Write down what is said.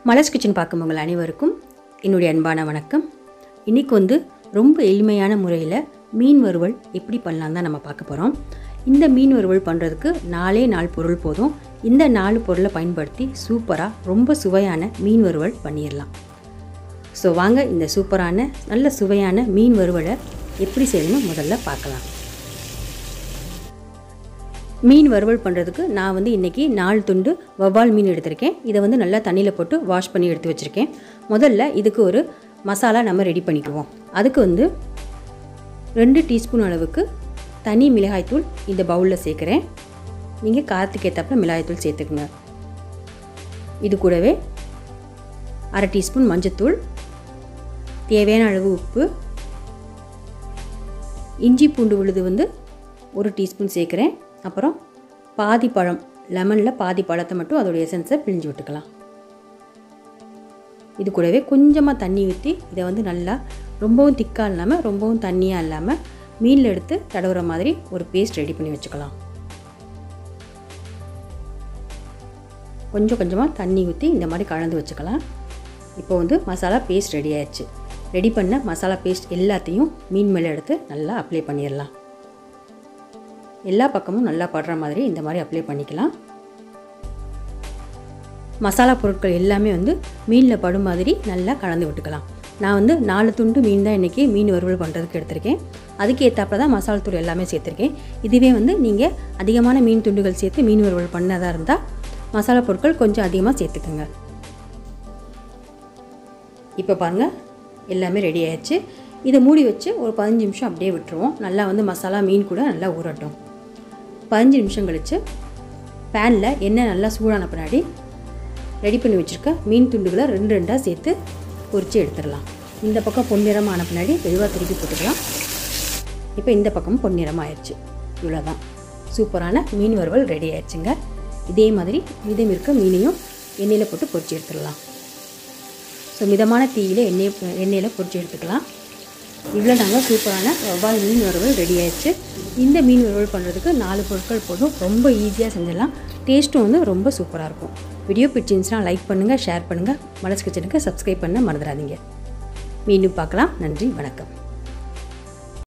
மலர்ஸ் kitchen பார்க்கும் உங்கள் அனைவருக்கும் என்னுடைய அன்பான வணக்கம் இன்றைக்கி வந்து ரொம்ப எளிமையான முறையில் மீன் வறுவல் எப்படி பண்ணலாம் தான் நம்ம பார்க்க போகிறோம் இந்த மீன் வறுவல் பண்ணுறதுக்கு நாலே நாலு பொருள் போதும் இந்த நாலு பொருளை பயன்படுத்தி சூப்பராக ரொம்ப சுவையான மீன் வறுவல் பண்ணிடலாம் ஸோ வாங்க இந்த சூப்பரான நல்ல சுவையான மீன் வறுவலை எப்படி செய்யணும்னு முதல்ல பார்க்கலாம் மீன் வறுவல் பண்ணுறதுக்கு நான் வந்து இன்றைக்கி நாலு துண்டு வவ்வால் மீன் எடுத்திருக்கேன் இதை வந்து நல்லா தண்ணியில் போட்டு வாஷ் பண்ணி எடுத்து வச்சுருக்கேன் முதல்ல இதுக்கு ஒரு மசாலா நம்ம ரெடி பண்ணிக்குவோம் அதுக்கு வந்து ரெண்டு டீஸ்பூன் அளவுக்கு தனி மிளகாய்த்தூள் இந்த பவுலில் சேர்க்குறேன் நீங்கள் காரத்துக்கு ஏற்றப்ப மிளகாய்த்தூள் சேர்த்துக்குங்க இது கூடவே அரை டீஸ்பூன் மஞ்சத்தூள் தேவையான அளவு உப்பு இஞ்சி பூண்டு விழுது வந்து ஒரு டீஸ்பூன் சேர்க்குறேன் அப்புறம் பாதி பழம் லெமனில் பாதி பழத்தை மட்டும் அதோடைய எசன்ஸை பிழிஞ்சு விட்டுக்கலாம் இது கூடவே கொஞ்சமாக தண்ணி ஊற்றி இதை வந்து நல்லா ரொம்பவும் திக்காக இல்லாமல் ரொம்பவும் தண்ணியாக இல்லாமல் மீனில் எடுத்து தடவுற மாதிரி ஒரு பேஸ்ட் ரெடி பண்ணி வச்சுக்கலாம் கொஞ்சம் கொஞ்சமாக தண்ணி ஊற்றி இந்த மாதிரி கலந்து வச்சுக்கலாம் இப்போ வந்து மசாலா பேஸ்ட் ரெடி ஆயிடுச்சு ரெடி பண்ண மசாலா பேஸ்ட் எல்லாத்தையும் மீன் மேலே எடுத்து நல்லா அப்ளை பண்ணிடலாம் எல்லா பக்கமும் நல்லா படுற மாதிரி இந்த மாதிரி அப்ளை பண்ணிக்கலாம் மசாலா பொருட்கள் எல்லாமே வந்து மீனில் படும் மாதிரி நல்லா கலந்து விட்டுக்கலாம் நான் வந்து நாலு துண்டு மீன் தான் இன்றைக்கி மீன் வறுவல் பண்ணுறதுக்கு எடுத்திருக்கேன் அதுக்கு ஏற்றாப்புல தான் மசாலா தூள் எல்லாமே சேர்த்துருக்கேன் இதுவே வந்து நீங்கள் அதிகமான மீன் துண்டுகள் சேர்த்து மீன் வறுவல் பண்ணதாக இருந்தால் மசாலா பொருட்கள் கொஞ்சம் அதிகமாக சேர்த்துக்குங்க இப்போ பாருங்கள் எல்லாமே ரெடி ஆயிடுச்சு இதை மூடி வச்சு ஒரு பதினஞ்சு நிமிஷம் அப்படியே விட்டுருவோம் நல்லா வந்து மசாலா மீன் கூட நல்லா ஊறட்டும் பதினஞ்சு நிமிஷம் கழித்து பேனில் எண்ணெய் நல்லா சூடான பின்னாடி ரெடி பண்ணி வச்சுருக்க மீன் துண்டுகளை ரெண்டு ரெண்டாக சேர்த்து பொரித்து எடுத்துடலாம் இந்த பக்கம் பொன்னிறமான பின்னாடி மெதுவாக திருப்பி போட்டுக்கலாம் இப்போ இந்த பக்கமும் பொன்னிறமாக ஆயிடுச்சு இவ்வளோதான் சூப்பரான மீன் வறுவல் ரெடி ஆயிடுச்சுங்க இதே மாதிரி மிதம் இருக்க மீனையும் எண்ணெயில் போட்டு பொரிச்சு எடுத்துடலாம் ஸோ மிதமான தீயில் எண்ணெய் எண்ணெயில் பொரிச்சு எடுத்துக்கலாம் இவ்வளோ நாங்கள் சூப்பரான வவ்வால் மீன் வறுவல் ரெடி ஆயிடுச்சு இந்த மீன் வறுவல் பண்ணுறதுக்கு நாலு பொருட்கள் போதும் ரொம்ப ஈஸியாக செஞ்சிடலாம் டேஸ்ட்டும் வந்து ரொம்ப சூப்பராக இருக்கும் வீடியோ பிடிச்சிருந்துச்சுன்னா லைக் பண்ணுங்கள் ஷேர் பண்ணுங்கள் மலர்ஸ் கிச்சனுக்கு சப்ஸ்கிரைப் பண்ண மறந்துடாதீங்க மீண்டும் பார்க்கலாம் நன்றி வணக்கம்